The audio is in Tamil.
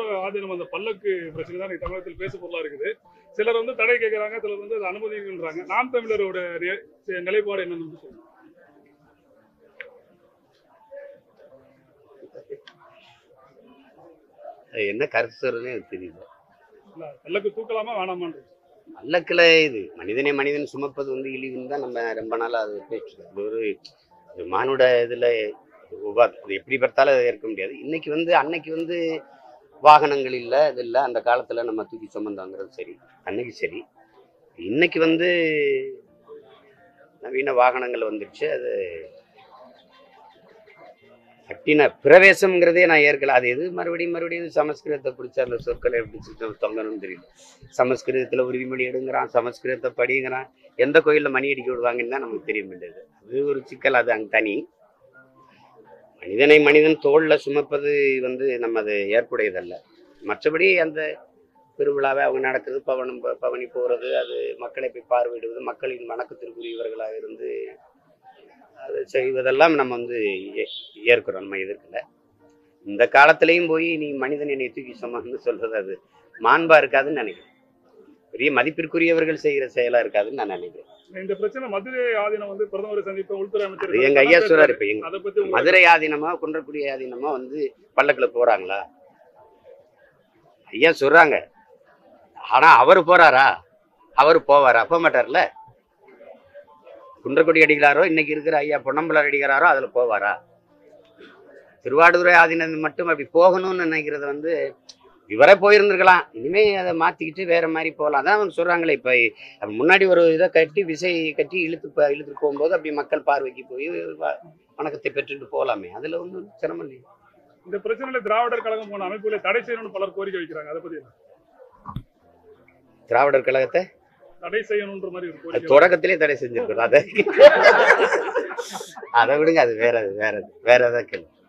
ஆதீனம் அந்த பல்லக்கு பிரச்சனை தான் இன்னைக்கு தமிழகத்தில் பேசு பொருளா இருக்குது சிலர் வந்து தடை கேட்கறாங்க சிலர் வந்து அதை அனுமதிங்கன்றாங்க நாம் தமிழரோட ரிய- நிலைப்பாடு என்னன்னு வந்து சொல்லுங்க அது என்ன கருத்து சொல்றதுன்னு எனக்கு தெரியல இல்ல, பல்லக்கு தூக்கலாமா வேணாமான்றது அல்லக்கில் இது மனிதனே மனிதன் சுமப்பது வந்து இழிவுன்னு தான் நம்ம ரொம்ப நாளாக அது பேச்சு அது ஒரு ஒரு மானுட இதில் உபாதை அது எப்படி பார்த்தாலும் அதை ஏற்க முடியாது இன்னைக்கு வந்து அன்னைக்கு வந்து வாகனங்கள் இல்லை இது இல்லை அந்த காலத்தில் நம்ம தூக்கி சுமந்தாங்கிறது சரி அன்னைக்கு சரி இன்னைக்கு வந்து நவீன வாகனங்கள் வந்துடுச்சு அது கட்டின பிரவேசம்ங்கிறதே நான் ஏற்கல அது எது மறுபடியும் மறுபடியும் சமஸ்கிருதத்தை பிடிச்ச அந்த சொற்களை எப்படி சுத்தம் தொங்கணும்னு தெரியல சமஸ்கிருதத்தில் உறுதிமொழி எடுங்கிறான் சமஸ்கிருதத்தை படிங்கிறான் எந்த கோயிலில் மணி அடிக்க விடுவாங்கன்னு தான் நமக்கு தெரிய வேண்டியது அது ஒரு சிக்கல் அது அங்கே தனி மனிதனை மனிதன் தோல்ல சுமப்பது வந்து நம்ம அது ஏற்புடையதல்ல மற்றபடி அந்த திருவிழாவை அவங்க நடக்குது பவனம் ப- பவனி போகிறது அது மக்களை போய் பார்வையிடுவது மக்களின் வணக்கத்திற்குரியவர்களாக இருந்து அது செய்வதெல்லாம் நம்ம வந்து ஏ- ஏற்கிறோம் நம்ம எதிர்க்கல இந்த காலத்திலையும் போய் நீ மனிதன் என்னை தூக்கி சுமந்து சொல்றது அது மாண்பா இருக்காதுன்னு நினைக்கிறேன் பெரிய மதிப்பிற்குரியவர்கள் செய்கிற செயலா இருக்காதுன்னு நான் நினைக்கிறேன் இந்த பிரச்சனை மதுரை ஆதீனம் வந்து பிரதமரை சந்திப்ப உள்துறை அது அமைச்சர் எங்க ஐயா சொல்றாரு இப்ப எங்க அதை பத்தி உங்க- மதுரை ஆதீனமா குன்றக்குடி ஆதீனமா வந்து பல்லக்குல போறாங்களா ஐயா சொல்றாங்க ஆனா அவர் போறாரா அவர் போவாரா போக மாட்டார்ல குன்றக்குடி அடிகளாரோ இன்னைக்கு இருக்கிற ஐயா பொன்னம்பலம் அடிகளாரோ அதுல போவாரா திருவாடுதுறை ஆதீனம் மட்டும் அப்படி போகணும்னு நினைக்கிறது வந்து இவரே போயிருந்திருக்கலாம் இனிமே அதை மாத்திக்கிட்டு வேற மாதிரி போகலாம் அதான் அவங்க சொல்றாங்களே இப்ப அப்ப முன்னாடி ஒரு இதை கட்டி விசை கட்டி இழுத்து ப- இழுத்துட்டு போகும்போது அப்படி மக்கள் பார்வைக்கு போய் வ- வணக்கத்தை பெற்றுட்டு போகலாமே அதுல ஒன்றும் சிரமம் இல்லை இந்த பிரச்சனையில திராவிடர் கழகம் போன அமைப்புகளை தடை செய்யணும்னு பலர் கோரிக்கை வைக்கிறாங்க அதை பத்தி என்ன? திராவிடர் கழகத்தை தடை செய்யணும்ன்ற மாதிரி ஒரு அது கோரிக்கை தொடக்கத்திலே தடை செஞ்சிருக்கிறோம் அதை அதை விடுங்க அது வேற வேற வேற ஏதாவது கேள்வி